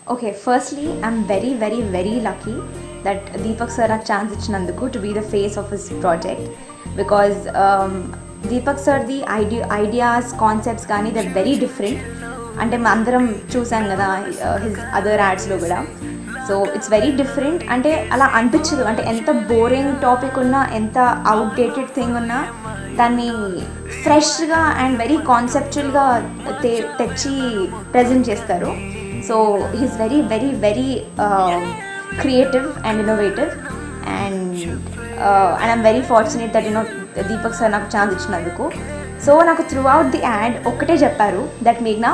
Okay firstly I'm very very very lucky that Deepak sir నాకు chance ఇచ్చినందుకు to be the face of his project because Deepak సార్ది idea ideas concepts కానీ that very different అంటే మా అందరం చూసాం కదా హిజ్ అదర్ యాడ్స్లో కూడా సో ఇట్స్ వెరీ డిఫరెంట్ అంటే అలా అనిపించదు అంటే ఎంత బోరింగ్ టాపిక్ ఉన్నా ఎంత అవుట్డేటెడ్ థింగ్ ఉన్నా దాన్ని ఫ్రెష్గా అండ్ వెరీ కాన్సెప్చువల్గా తె తెచ్చి ప్రజెంట్ చేస్తారు so he's very very very creative and innovative and and I'm very fortunate that you know Deepak sir నాకు ఛాన్స్ ఇచ్చినందుకు సో నాకు త్రూ అవుట్ ది యాడ్ ఒక్కటే చెప్పారు దట్ మేఘ్నా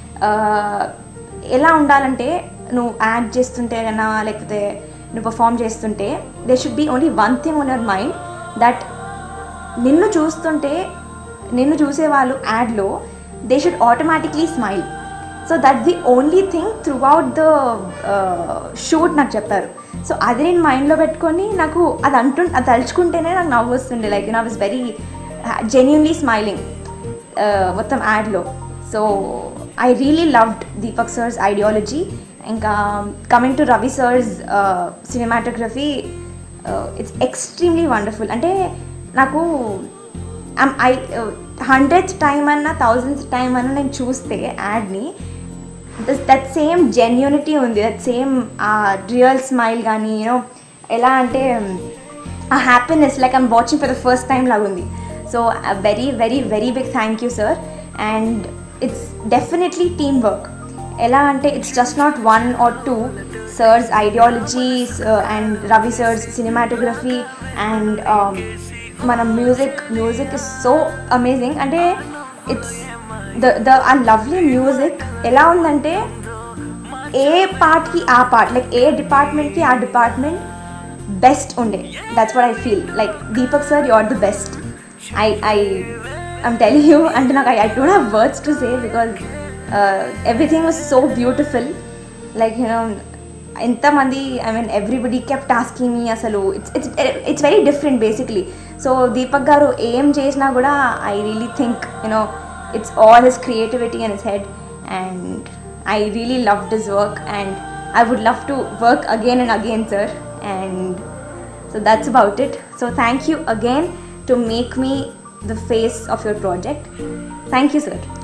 ఎలా ఉండాలంటే నువ్వు యాడ్ చేస్తుంటే అయినా లేకపోతే నువ్వు పర్ఫామ్ చేస్తుంటే they should be only one thing on your mind that నిన్ను చూస్తుంటే నిన్ను చూసేవాళ్ళు యాడ్లో they should automatically smile so that the only thing throughout the shoot నాకు చెప్పారు సో అది నేను మైండ్లో పెట్టుకొని నాకు అది అంటు అది తలుచుకుంటేనే నాకు నవ్వు వస్తుండే లైక్ నా వాజ్ వెరీ జెన్యున్లీ స్మైలింగ్ మొత్తం యాడ్లో so I really loved Deepak sir's ideology ఇంకా coming to Ravi sir's cinematography it's extremely wonderful అంటే నాకు ఐ హండ్రెడ్ టైం అన్న థౌజండ్స్ టైం అన్న నేను చూస్తే యాడ్ని దట్ సేమ్ జెన్యూనిటీ ఉంది దట్ సేమ్ ఆ రియల్ స్మైల్ కానీ యూనో ఎలా అంటే ఆ happiness like I'm watching for the first time లాగా ఉంది so very very very big thank you sir and it's definitely team work ఎలా అంటే it's just not one or two sir's ideologies and Ravi sir's cinematography and మన music music is so amazing అంటే it's the the ఆ lovely music ఎలా ఉందంటే ఏ పార్ట్కి ఆ part like ఏ డిపార్ట్మెంట్కి ఆ డిపార్ట్మెంట్ బెస్ట్ ఉండే that's what I feel like Deepak sir you are the best I I I'm telling you అంటే నాకు I I don't have words to say because everything was so beautiful like you know ఎంతమంది I mean everybody kept tasking me అసలు it's it's it's very different basically so Deepak garu ఏం చేసినా కూడా I really think you know it's all his creativity and his head and I really love this work and I would love to work again and again sir and so that's about it so thank you again to make me the face of your project. Thank you, sir.